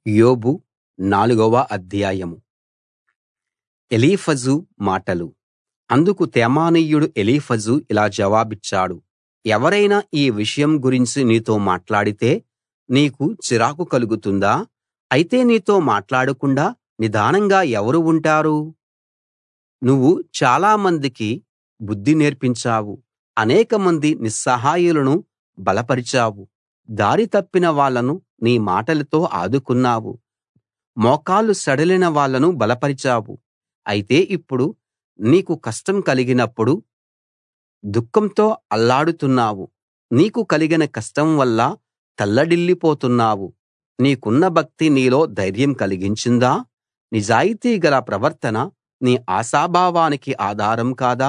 యోబు నాలుగవ అధ్యాయం ఎలీఫజు మాటలు అందుకు తేమానీయుడు ఎలీఫజు ఇలా జవాబిచ్చాడు ఎవరైనా ఈ విషయం గురించి నీతో మాట్లాడితే నీకు చిరాకు కలుగుతుందా అయితే నీతో మాట్లాడకుండా నిదానంగా ఎవరు ఉంటారు నువ్వు చాలా మందికి బుద్ధి నేర్పించావు అనేకమంది నిస్సహాయులను బలపరిచావు దారి తప్పిన వాళ్ళను నీ మాటలతో ఆదుకున్నావు మోకాళ్ళు సడలిన వాళ్ళను బలపరిచావు అయితే ఇప్పుడు నీకు కష్టం కలిగినప్పుడు దుఃఖంతో అల్లాడుతున్నావు నీకు కలిగిన కష్టం వల్ల తల్లడిల్లిపోతున్నావు నీకున్న భక్తి నీలో ధైర్యం కలిగించిందా నిజాయితీ గల ప్రవర్తన నీ ఆశాభావానికి ఆధారం కాదా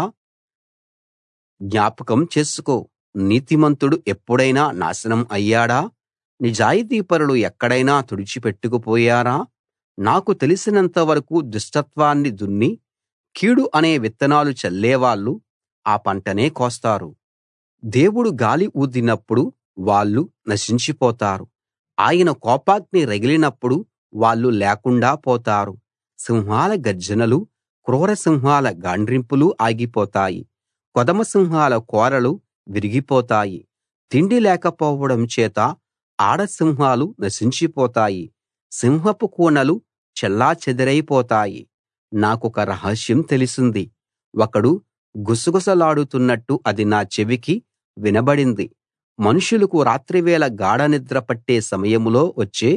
జ్ఞాపకం చేసుకో నీతిమంతుడు ఎప్పుడైనా నాశనం అయ్యాడా నిజాయితీపరులు ఎక్కడైనా తుడిచిపెట్టుకుపోయారా నాకు తెలిసినంత వరకూ దుష్టత్వాన్ని దున్ని కీడు అనే విత్తనాలు చల్లేవాళ్ళు ఆ పంటనే కోస్తారు దేవుడు గాలి ఊదినప్పుడు వాళ్ళు నశించిపోతారు ఆయన కోపాగ్ని రగిలినప్పుడు వాళ్ళు లేకుండా పోతారు సింహాల గర్జనలు క్రూర సింహాల గాండ్రింపులు ఆగిపోతాయి కొదమ సింహాల కోరలు విరిగిపోతాయి తిండి లేకపోవడం చేత ఆడ సింహాలు నశించిపోతాయి సింహపు కూనలు చెల్లాచెదరైపోతాయి నాకొక రహస్యం తెలిసింది ఒకడు గుసగుసలాడుతున్నట్టు అది నా చెవికి వినబడింది మనుషులకు రాత్రివేళ గాఢనిద్ర పట్టే సమయంలో వచ్చే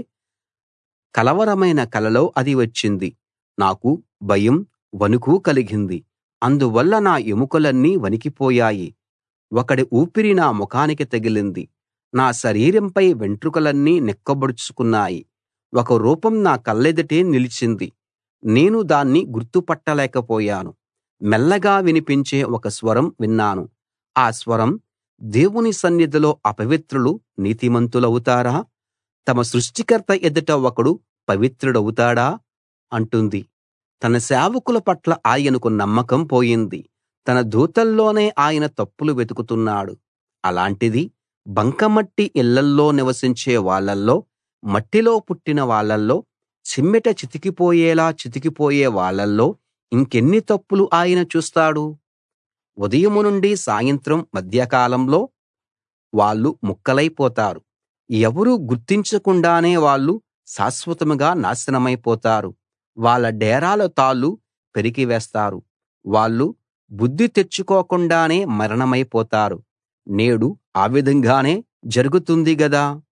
కలవరమైన కలలో అది వచ్చింది నాకు భయం వణుకు కలిగింది అందువల్ల నా ఎముకలన్నీ వణికిపోయాయి ఒకడి ఊపిరి నా ముఖానికి తగిలింది నా శరీరంపై వెంట్రుకలన్నీ నిక్కబొడుచుకున్నాయి ఒక రూపం నా కళ్ళెదుటే నిలిచింది నేను దాన్ని గుర్తుపట్టలేకపోయాను మెల్లగా వినిపించే ఒక స్వరం విన్నాను ఆ స్వరం దేవుని సన్నిధిలో అపవిత్రులు నీతిమంతులవుతారా తమ సృష్టికర్త ఎదుట ఒకడు పవిత్రుడవుతాడా అంటుంది తన సేవకుల పట్ల ఆయనకు నమ్మకం పోయింది తన దూతల్లోనే ఆయన తప్పులు వెతుకుతున్నాడు అలాంటిది బంకమట్టి ఇళ్ళల్లో నివసించే వాళ్ళల్లో మట్టిలో పుట్టిన వాళ్ళల్లో చిమ్మెట చితికిపోయేలా చితికిపోయే వాళ్ళల్లో ఇంకెన్ని తప్పులు ఆయన చూస్తాడు ఉదయం నుండి సాయంత్రం మధ్యకాలంలో వాళ్ళు ముక్కలైపోతారు ఎవరూ గుర్తించకుండానే వాళ్ళు శాశ్వతంగా నాశనమైపోతారు వాళ్ళ డేరాల తాళ్ళు పెరికివేస్తారు వాళ్ళు బుద్ధి తెచ్చుకోకుండానే మరణమైపోతారు నేడు ఆ విధంగానే జరుగుతుంది గదా